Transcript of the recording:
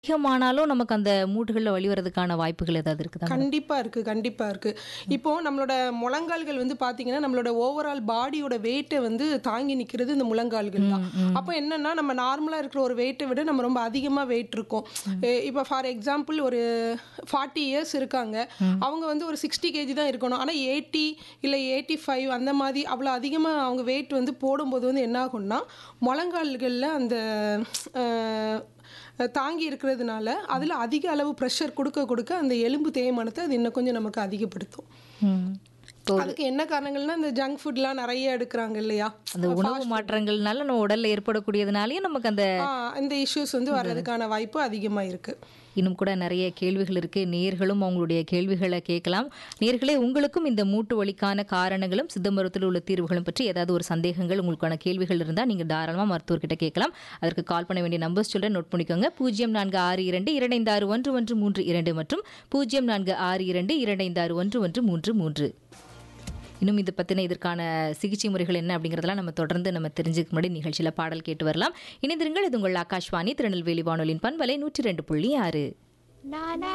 அதிகமானாலும் நமக்கு அந்த மூட்டுகள்ல வலி வரதுக்கான வாய்ப்புகள் ஏதாவது இருக்குதா மேடம்? கண்டிப்பா இருக்கு கண்டிப்பா இருக்கு இப்போ நம்மளோட முழங்கால்கள் வந்து பாத்தீங்கன்னா நம்மளோட ஓவரால் பாடியோட வெயிட்டை வந்து தாங்கி நிக்கிறது இந்த முழங்கால்கள் தான் அப்போ என்னன்னா நம்ம நார்மலா இருக்கிற ஒரு வெயிட்டை விட நம்ம ரொம்ப அதிகமா வெயிட் இருக்கும் எ- இப்போ ஃபார் எக்ஸாம்பிள் ஒரு ஃபார்ட்டி இயர்ஸ் இருக்காங்க அவங்க வந்து ஒரு சிக்ஸ்டி கேஜி தான் இருக்கணும் ஆனா எயிட்டி இல்லை எயிட்டி ஃபைவ் அந்த மாதிரி அவ்வளோ அதிகமா அவங்க வெயிட் வந்து போடும்போது வந்து என்ன ஆகும்னா முழங்கால்களில் அந்த அஹ், தாங்கி இருக்கிறதுனால அதில் அதிக அளவு ப்ரெஷர் கொடுக்க கொடுக்க அந்த எலும்பு தேய்மானத்தை அது இன்னும் கொஞ்சம் நமக்கு அதிகப்படுத்தும் ம். இப்போ அதுக்கு என்ன காரணங்கள்னா இந்த ஜங்க் ஃபுட்லாம் நிறைய எடுக்கிறாங்க இல்லையா அந்த உணவு மாற்றங்கள்னால நம்ம உடல்ல ஏற்படக்கூடியதுனாலயும் நமக்கு அந்த ஆ, இந்த இஷ்யூஸ் வந்து வர்றதுக்கான வாய்ப்பு அதிகமாக இருக்கு இன்னும் கூட நிறைய கேள்விகள் இருக்கு நேர்களும் அவங்களுடைய கேள்விகளை கேட்கலாம் நேர்களே உங்களுக்கும் இந்த மூட்டு வலிக்கான காரணங்களும் சித்த மருத்துவத்தில் உள்ள தீர்வுகளும் பற்றி ஏதாவது ஒரு சந்தேகங்கள் உங்களுக்கான கேள்விகள் இருந்தால் நீங்க தாராளமா மருத்துவர்கிட்ட கேட்கலாம் அதற்கு கால் பண்ண வேண்டிய நம்பர்ஸ் சொல்றேன் நோட் பண்ணிக்கோங்க பூஜ்ஜியம் நான்கு ஆறு இரண்டு இரண்டைந்து ஆறு ஒன்று ஒன்று மூன்று இரண்டு மற்றும் பூஜ்ஜியம் நான்கு ஆறு இரண்டு இரண்டைந்து ஆறு ஒன்று ஒன்று மூன்று மூன்று இன்னும் இது பற்றின இதற்கான சிகிச்சை முறைகள் என்ன அப்படிங்கிறதெல்லாம் நம்ம தொடர்ந்து நம்ம தெரிஞ்சுக்க முன்னாடி நிகழ்ச்சியில் பாடல் கேட்டு வரலாம் இணைந்திருங்கள் இது உங்கள் ஆகாஷ்வாணி திருநெல்வேலி வானொலியின் பண்பலை நூற்றி ரெண்டு புள்ளி ஆறு